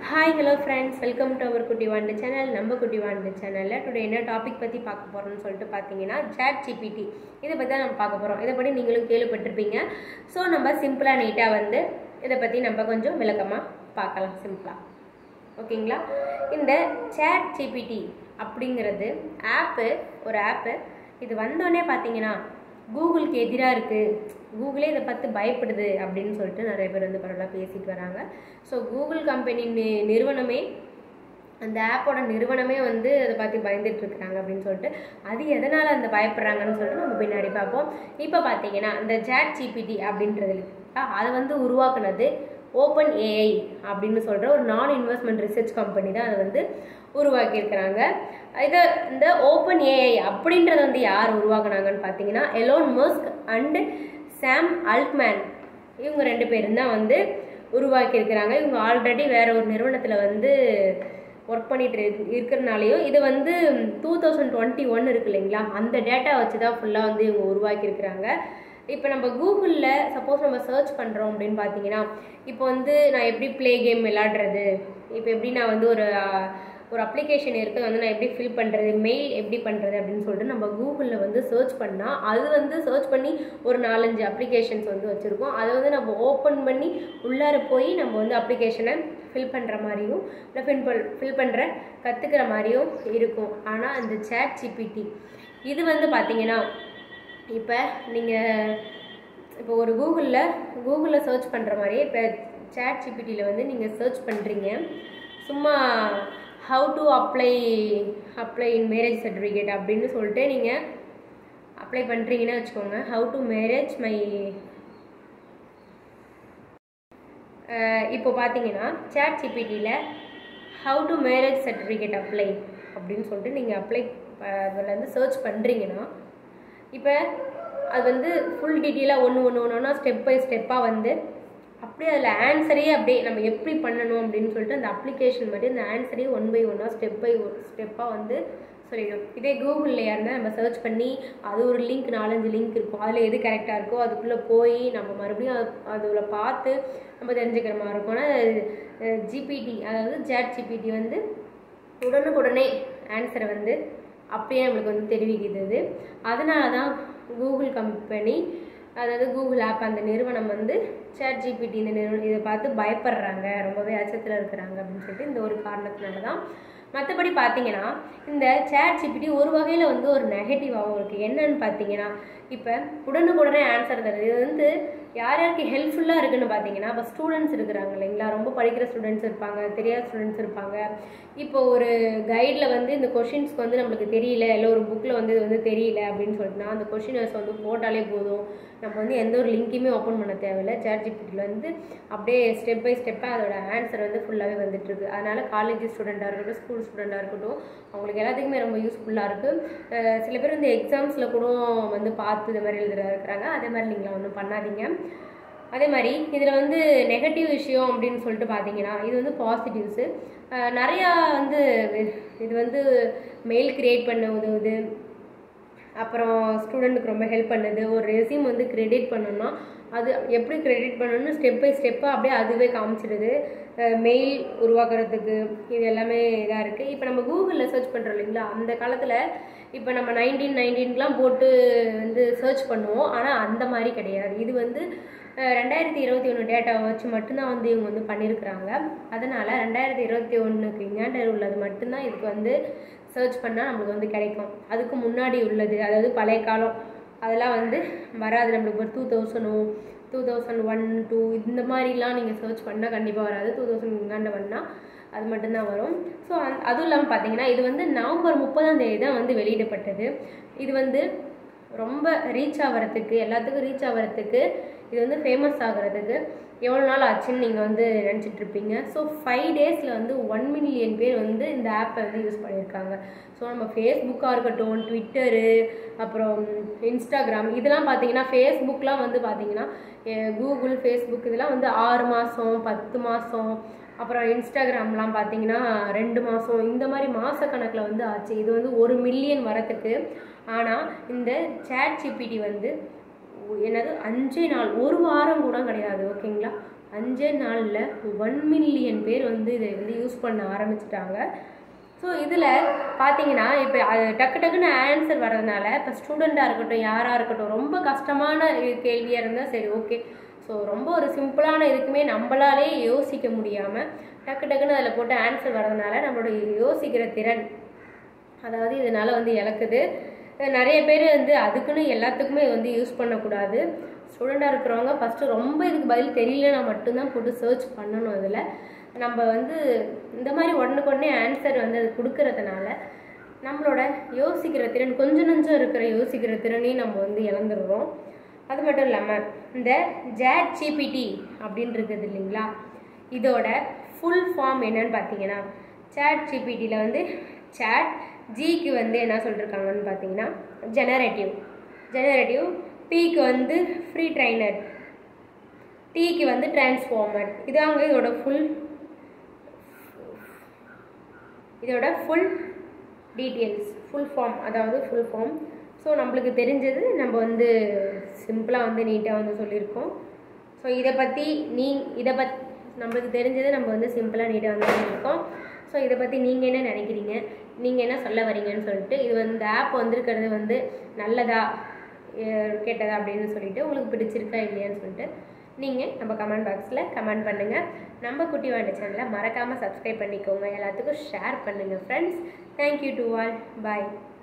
hi hello friends welcome to our குட்டி வாண்டு channel நம்ம குட்டி வாண்டு சேனலில் டுடே என்ன டாபிக் பற்றி பார்க்க போகிறோம்னு சொல்லிட்டு பார்த்தீங்கன்னா சாட் ஜிபிடி இதை பற்றி தான் நம்ம பார்க்க போகிறோம் இதை பற்றி நீங்களும் கேள்விப்பட்டிருப்பீங்க ஸோ நம்ம சிம்பிளாக நீட்டாக வந்து இதை பற்றி நம்ம கொஞ்சம் விளக்கமாக பார்க்கலாம் சிம்பிளாக ஓகேங்களா இந்த சேட் ஜிபிடி அப்படிங்கிறது ஆப்பு ஒரு ஆப்பு இது வந்தோடனே பார்த்தீங்கன்னா கூகுளுக்கு எதிராக இருக்குது கூகுளே இதை பார்த்து பயப்படுது அப்படின்னு சொல்லிட்டு நிறைய பேர் வந்து பரவாயில்ல பேசிட்டு வராங்க ஸோ கூகுள் கம்பெனி நி நிறுவனமே அந்த ஆப்போட நிறுவனமே வந்து அதை பார்த்து பயந்துட்டு இருக்கிறாங்க அப்படின்னு சொல்லிட்டு அது எதனால் அந்த பயப்படுறாங்கன்னு சொல்லிட்டு நம்ம பின்னாடி பார்ப்போம் இப்போ பார்த்தீங்கன்னா இந்த ஜாட் ஜிபிடி அப்படின்றது இருக்கா, அது வந்து உருவாக்குனது ஓப்பன் ஏஐ அப்படின்னு சொல்கிற ஒரு நான் இன்வெஸ்ட்மெண்ட் ரிசர்ச் கம்பெனி தான் அதை வந்து உருவாக்கியிருக்கிறாங்க இது இந்த ஓப்பன் ஏஐ அப்படின்றத வந்து யார் உருவாக்குனாங்கன்னு பார்த்தீங்கன்னா Elon Musk and Sam Altman இவங்க ரெண்டு பேரும் தான் வந்து உருவாக்கியிருக்கிறாங்க இவங்க ஆல்ரெடி வேற ஒரு நிறுவனத்தில் வந்து ஒர்க் பண்ணிட்டு இரு- இருக்கிறனாலையும் இது வந்து டூ தௌசண்ட் டுவெண்ட்டி ஒன் இருக்கு இல்லைங்களா அந்த டேட்டா வச்சு தான் ஃபுல்லாக வந்து இவங்க உருவாக்கியிருக்கிறாங்க இப்போ நம்ம கூகுளில் சப்போஸ் நம்ம சர்ச் பண்ணுறோம் அப்படின்னு பார்த்தீங்கன்னா இப்போ வந்து நான் எப்படி ப்ளே கேம் விளாடுறது இப்போ எப்படி நான் வந்து ஒரு ஆஹ், ஒரு அப்ளிகேஷன் இருக்குது வந்து நான் எப்படி ஃபில் பண்ணுறது மெயில் எப்படி பண்ணுறது அப்படின்னு சொல்லிட்டு நம்ம கூகுளில் வந்து சர்ச் பண்ணால் அது வந்து சர்ச் பண்ணி ஒரு நாலஞ்சு அப்ளிகேஷன்ஸ் வந்து வச்சுருக்கோம் அதை வந்து நம்ம ஓப்பன் பண்ணி உள்ளார போய் நம்ம வந்து அப்ளிகேஷனை ஃபில் பண்ணுற மாதிரியும் இல்லை ஃபில் பண் ஃபில் பண்ணுற கற்றுக்கிற மாதிரியும் இருக்கும் ஆனால் அந்த சேட் ஜிபிடி இது வந்து பார்த்தீங்கன்னா இப்போ நீங்கள் இப்போ ஒரு கூகுளில் கூகுளில் சர்ச் பண்ணுற மாதிரியே இப்போ சேட் ஜிபிடியில் வந்து நீங்கள் சர்ச் பண்ணுறீங்க சும்மா how to apply apply in marriage certificate அப்படின்னு சொல்லிட்டு நீங்கள் அப்ளை பண்ணுறீங்கன்னு வச்சுக்கோங்க ஹவு டு மேரேஜ் மை இப்போ பார்த்தீங்கன்னா சேட் ஜிபிடியில் how to marriage certificate apply அப்படின்னு சொல்லிட்டு நீங்கள் அப்ளை அதில் வந்து சர்ச் பண்ணுறீங்கன்னா இப்போ அது வந்து ஃபுல் டீட்டெயிலாக ஒன்று ஒன்று ஒன்று ஒன்றா ஸ்டெப் பை ஸ்டெப்பாக வந்து அப்படியே அதில் ஆன்சரே அப்படியே நம்ம எப்படி பண்ணணும் அப்படின்னு சொல்லிட்டு அந்த அப்ளிகேஷன் மாதிரி அந்த ஆன்சரே ஒன் பை ஒன்னாக ஸ்டெப் பை ஸ்டெப்பாக வந்து சொல்லிடும் இதே கூகுளில் இருந்தால் நம்ம சர்ச் பண்ணி அது ஒரு லிங்க் நாலஞ்சு லிங்க் இருக்கும் அதில் எது கரெக்டாக இருக்கோ அதுக்குள்ளே போய் நம்ம மறுபடியும் அது அதில் பார்த்து நம்ம தெரிஞ்சுக்கிற மாதிரி இருக்கும் ஆனால் ஜிபிடி அதாவது ஜாட் ஜிபிடி வந்து உடனுக்குடனே ஆன்சரை வந்து அப்படியே நம்மளுக்கு வந்து தெரிவிக்கிறது அதனால தான் கூகுள் கம்பெனி அதாவது கூகுள் ஆப் அந்த நிறுவனம் வந்து சேட் ஜிபிடி இந்த நிறுவனம் இதை பார்த்து பயப்படுறாங்க ரொம்பவே அச்சத்தில் இருக்கிறாங்க அப்படின்னு சொல்லிட்டு இந்த ஒரு காரணத்தினால தான் மற்றபடி பார்த்தீங்கன்னா இந்த சேட் ஜிபிடி ஒரு வகையில் வந்து ஒரு நெகட்டிவாகவும் இருக்குது என்னன்னு பார்த்தீங்கன்னா இப்போ உடனுக்குடனே ஆன்சர் தருது இது வந்து யார் யாருக்கு ஹெல்ப்ஃபுல்லாக இருக்குன்னு பார்த்தீங்கன்னா இப்போ ஸ்டூடெண்ட்ஸ் இருக்கிறாங்க இல்லைங்களா ரொம்ப படிக்கிற ஸ்டூடெண்ட்ஸ் இருப்பாங்க தெரியாத ஸ்டூடெண்ட்ஸ் இருப்பாங்க இப்போ ஒரு கைடில் வந்து இந்த கொஷின்ஸ்க்கு வந்து நம்மளுக்கு தெரியல இல்லை ஒரு புக்கில் வந்து இது வந்து தெரியல அப்படின்னு சொல்லிட்டுனா அந்த கொஷினர்ஸ் வந்து போட்டாலே போதும் நம்ம வந்து எந்த ஒரு லிங்க்குமே ஓப்பன் பண்ண தேவையில்ல சேட் ஜிபிடியில் வந்து அப்படியே ஸ்டெப் பை ஸ்டெப்பாக அதோட ஆன்சர் வந்து ஃபுல்லாகவே வந்துட்டு இருக்கு அதனால காலேஜ் ஸ்டூடெண்ட்டாக இருக்கட்டும் ஸ்கூல் ஸ்டூடெண்ட்டாக இருக்கட்டும் அவங்களுக்கு எல்லாத்துக்குமே ரொம்ப யூஸ்ஃபுல்லாக இருக்குது சில பேர் இந்த எக்ஸாம்ஸில் கூட வந்து பார்த்து இது மாதிரி எழுதுறா இருக்கிறாங்க அதே மாதிரி நீங்கள் ஒன்றும் பண்ணாதீங்க அதே மாதிரி இதில் வந்து நெகட்டிவ் விஷயம் அப்படின்னு சொல்லிட்டு பார்த்தீங்கன்னா இது வந்து பாசிட்டிவ்ஸு நிறையா வந்து இது வந்து மெயில் கிரியேட் பண்ண உதவுது அப்புறம் ஸ்டூடெண்ட்டுக்கு ரொம்ப ஹெல்ப் பண்ணுது ஒரு ரெசியூம் வந்து கிரெடிட் பண்ணணும்னா அது எப்படி கிரெடிட் பண்ணணும்னு ஸ்டெப் பை ஸ்டெப்பாக அப்படியே அதுவே காமிச்சிடுது மெயில் உருவாக்குறதுக்கு இது எல்லாமே இதாக இருக்குது இப்போ நம்ம கூகுளில் சர்ச் பண்ணுறோம் இல்லைங்களா அந்த காலத்தில் இப்போ நம்ம நைன்டீன் நைன்டீன்லாம் போட்டு வந்து சர்ச் பண்ணுவோம் ஆனால் அந்த மாதிரி கிடையாது இது வந்து அஹ், ரெண்டாயிரத்தி இருபத்தி ஒன்று டேட்டாவை வச்சு மட்டும்தான் வந்து இவங்க வந்து பண்ணியிருக்கிறாங்க அதனால் ரெண்டாயிரத்தி இருபத்தி ஒன்றுக்கு இங்காண்ட உள்ளது மட்டும்தான் இதுக்கு வந்து சர்ச் பண்ணால் நம்மளுக்கு வந்து கிடைக்கும் அதுக்கு முன்னாடி உள்ளது அதாவது பழைய காலம் அதெல்லாம் வந்து வராது நம்மளுக்கு ஒரு டூ தௌசண்டோ டூ தௌசண்ட் ஒன் டூ இந்த மாதிரிலாம் நீங்கள் சர்ச் பண்ணால் கண்டிப்பாக வராது டூ தௌசண்ட் இங்காண்ட பண்ணால் அது மட்டும்தான் வரும் ஸோ அந் அதுவும் இல்லாமல் பார்த்தீங்கன்னா இது வந்து நவம்பர் முப்பதாம் தேதி தான் வந்து வெளியிடப்பட்டது இது வந்து ரொம்ப ரீச் ஆகிறதுக்கு எல்லாத்துக்கும் ரீச் ஆகிறதுக்கு இது வந்து ஃபேமஸ் ஆகிறதுக்கு எவ்வளோ நாள் ஆச்சுன்னு நீங்கள் வந்து நினச்சிட்டு இருப்பீங்க ஸோ ஃபைவ் டேஸில் வந்து ஒன் மில்லியன் பேர் வந்து இந்த ஆப்பை வந்து யூஸ் பண்ணியிருக்காங்க ஸோ நம்ம ஃபேஸ்புக்காக இருக்கட்டும் ட்விட்டரு அப்புறம் இன்ஸ்டாகிராம் இதெல்லாம் பார்த்தீங்கன்னா ஃபேஸ்புக்லாம் வந்து பார்த்தீங்கன்னா கூகுள் ஃபேஸ்புக் இதெல்லாம் வந்து ஆறு மாதம் பத்து மாதம் அப்புறம் இன்ஸ்டாகிராம்லாம் பார்த்தீங்கன்னா ரெண்டு மாதம் இந்த மாதிரி மாதக்கணக்கில் வந்து ஆச்சு இது வந்து ஒரு மில்லியன் வரத்துக்கு ஆனால் இந்த சேட் ஜிபிடி வந்து என்னது அஞ்சே நாள் ஒரு வாரம் கூட கிடையாது ஓகேங்களா அஞ்சே நாளில் ஒன் மில்லியன் பேர் வந்து இதை வந்து யூஸ் பண்ண ஆரம்பிச்சிட்டாங்க ஸோ இதில் பார்த்தீங்கன்னா இப்போ டக்கு டக்குன்னு ஆன்சர் வர்றதுனால இப்போ ஸ்டூடெண்ட்டாக இருக்கட்டும் யாராக இருக்கட்டும் ரொம்ப கஷ்டமான கேள்வியாக இருந்தால் சரி ஓகே ஸோ ரொம்ப ஒரு சிம்பிளான இதுக்குமே நம்மளாலே யோசிக்க முடியாமல் டக்கு டக்குன்னு அதில் போட்டு ஆன்சர் வர்றதுனால நம்மளோட யோசிக்கிற திறன் அதாவது இதனால் வந்து இழக்குது நிறைய பேர் வந்து அதுக்குன்னு எல்லாத்துக்குமே வந்து யூஸ் பண்ணக்கூடாது ஸ்டூடெண்ட்டாக இருக்கிறவங்க ஃபஸ்ட்டு ரொம்ப இதுக்கு பதில் தெரியலனா மட்டும்தான் போட்டு சர்ச் பண்ணணும் இதில் நம்ம வந்து இந்த மாதிரி உடனுக்குடனே ஆன்சர் வந்து அது கொடுக்கறதுனால நம்மளோட யோசிக்கிற திறன் கொஞ்சம் நஞ்சம் இருக்கிற யோசிக்கிற திறனையும் நம்ம வந்து இழந்துடுறோம் அது மட்டும் இல்லாமல் இந்த ஜேட் ஜிபிடி அப்படின்னு இருக்குது இல்லைங்களா இதோட ஃபுல் ஃபார்ம் என்னன்னு பார்த்தீங்கன்னா சேட் ஜிபிடியில் வந்து சேட் ஜிக்கு வந்து என்ன சொல்லியிருக்காங்கன்னு பார்த்தீங்கன்னா ஜெனரேட்டிவ் ஜெனரேட்டிவ் பிக்கு வந்து ஃப்ரீ ட்ரைனர் டிக்கு வந்து டிரான்ஸ்ஃபார்மர் இதாங்க இதோட ஃபுல் இதோட ஃபுல் டீட்டெயில்ஸ் ஃபுல் ஃபார்ம் அதாவது ஃபுல் ஃபார்ம் ஸோ நம்மளுக்கு தெரிஞ்சது நம்ம வந்து சிம்பிளாக வந்து நீட்டாக வந்து சொல்லியிருக்கோம் ஸோ இதை பற்றி நீ இதை பத் நம்மளுக்கு தெரிஞ்சது நம்ம வந்து சிம்பிளாக நீட்டாக வந்து சொல்லியிருக்கோம் ஸோ இதை பற்றி நீங்கள் என்ன நினைக்கிறீங்க நீங்கள் என்ன சொல்ல வரீங்கன்னு சொல்லிட்டு இது வந்து இந்த ஆப் வந்திருக்கிறது வந்து நல்லதா அஹ் கெட்டதா அப்படின்னு சொல்லிட்டு உங்களுக்கு பிடிச்சிருக்கா இல்லையான்னு சொல்லிட்டு நீங்கள் நம்ம கமெண்ட் பாக்ஸில் கமெண்ட் பண்ணுங்கள் நம்ம குட்டி வாண்ட சேனலை மறக்காமல் சப்ஸ்கிரைப் பண்ணிக்கோங்க எல்லாத்துக்கும் ஷேர் பண்ணுங்கள் friends thank you to all bye